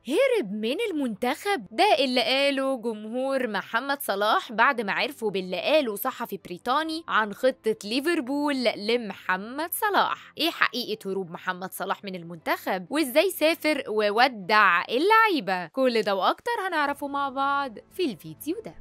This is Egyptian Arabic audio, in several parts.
هرب من المنتخب ده اللي قاله جمهور محمد صلاح بعد ما عرفوا باللي قاله صحفي بريطاني عن خطة ليفربول لمحمد صلاح ايه حقيقة هروب محمد صلاح من المنتخب وازاي سافر وودع اللعيبة كل ده واكتر هنعرفه مع بعض في الفيديو ده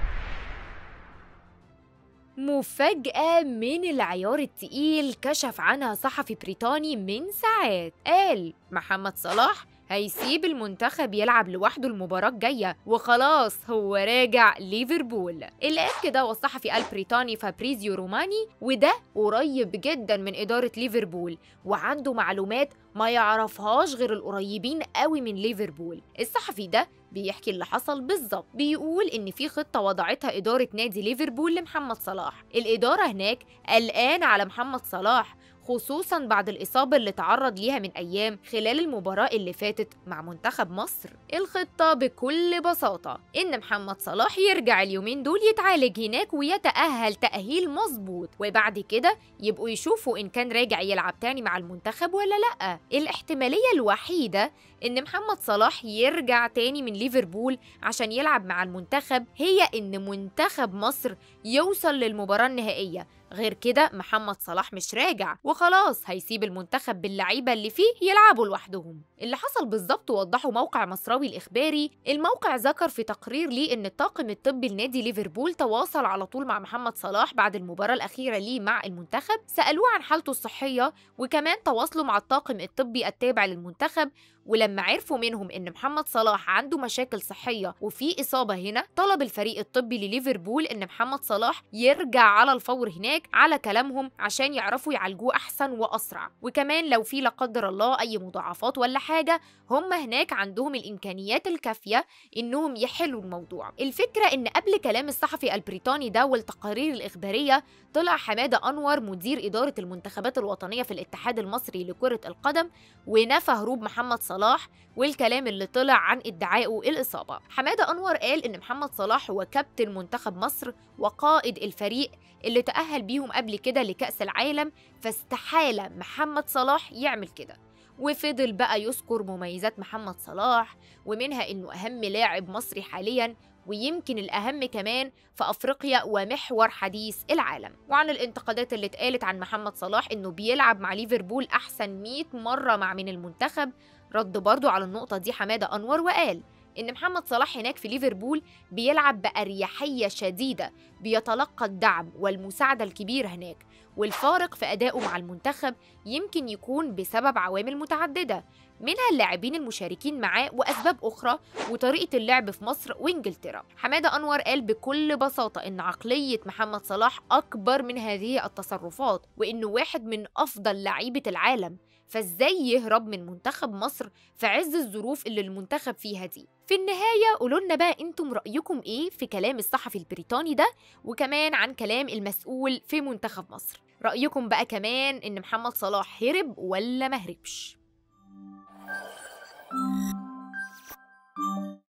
مفاجأة من العيار التقيل كشف عنها صحفي بريطاني من ساعات قال محمد صلاح هيسيب المنتخب يلعب لوحده المباراة الجاية وخلاص هو راجع ليفربول اللي قال كده هو الصحفي البريطاني فابريزيو روماني وده قريب جدا من إدارة ليفربول وعنده معلومات ما يعرفهاش غير القريبين قوي من ليفربول الصحفي ده بيحكي اللي حصل بالظبط بيقول ان في خطه وضعتها اداره نادي ليفربول لمحمد صلاح الاداره هناك قلقان على محمد صلاح خصوصا بعد الإصابة اللي تعرض ليها من أيام خلال المباراة اللي فاتت مع منتخب مصر الخطة بكل بساطة إن محمد صلاح يرجع اليومين دول يتعالج هناك ويتأهل تأهيل مظبوط وبعد كده يبقوا يشوفوا إن كان راجع يلعب تاني مع المنتخب ولا لأ الاحتمالية الوحيدة إن محمد صلاح يرجع تاني من ليفربول عشان يلعب مع المنتخب هي إن منتخب مصر يوصل للمباراة النهائية غير كده محمد صلاح مش راجع وخلاص هيسيب المنتخب باللعيبة اللي فيه يلعبوا لوحدهم اللي حصل بالظبط وضحه موقع مصراوي الإخباري الموقع ذكر في تقرير ليه إن الطاقم الطبي لنادي ليفربول تواصل على طول مع محمد صلاح بعد المباراة الأخيرة ليه مع المنتخب سألوه عن حالته الصحية وكمان تواصلوا مع الطاقم الطبي التابع للمنتخب ولما عرفوا منهم ان محمد صلاح عنده مشاكل صحيه وفي اصابه هنا طلب الفريق الطبي لليفربول ان محمد صلاح يرجع على الفور هناك على كلامهم عشان يعرفوا يعالجوه احسن واسرع وكمان لو في لا قدر الله اي مضاعفات ولا حاجه هم هناك عندهم الامكانيات الكافيه انهم يحلوا الموضوع الفكره ان قبل كلام الصحفي البريطاني ده والتقارير الاخباريه طلع حماده انور مدير اداره المنتخبات الوطنيه في الاتحاد المصري لكره القدم ونفى هروب محمد صلاح والكلام اللي طلع عن ادعائه الإصابة حمادة أنور قال إن محمد صلاح هو كابتن منتخب مصر وقائد الفريق اللي تأهل بيهم قبل كده لكأس العالم فاستحالة محمد صلاح يعمل كده وفضل بقى يذكر مميزات محمد صلاح ومنها إنه أهم لاعب مصري حاليا ويمكن الأهم كمان في أفريقيا ومحور حديث العالم وعن الانتقادات اللي اتقالت عن محمد صلاح إنه بيلعب مع ليفربول أحسن 100 مرة مع من المنتخب رد برضو على النقطة دي حمادة أنور وقال إن محمد صلاح هناك في ليفربول بيلعب بأريحية شديدة بيتلقى الدعم والمساعدة الكبيرة هناك والفارق في أدائه مع المنتخب يمكن يكون بسبب عوامل متعددة منها اللاعبين المشاركين معاه وأسباب أخرى وطريقة اللعب في مصر وإنجلترا حمادة أنور قال بكل بساطة إن عقلية محمد صلاح أكبر من هذه التصرفات وإنه واحد من أفضل لعيبة العالم فازاي يهرب من منتخب مصر في عز الظروف اللي المنتخب فيها دي في النهاية قولوا لنا بقى انتم رأيكم ايه في كلام الصحفي البريطاني ده وكمان عن كلام المسؤول في منتخب مصر رأيكم بقى كمان ان محمد صلاح هرب ولا ما هربش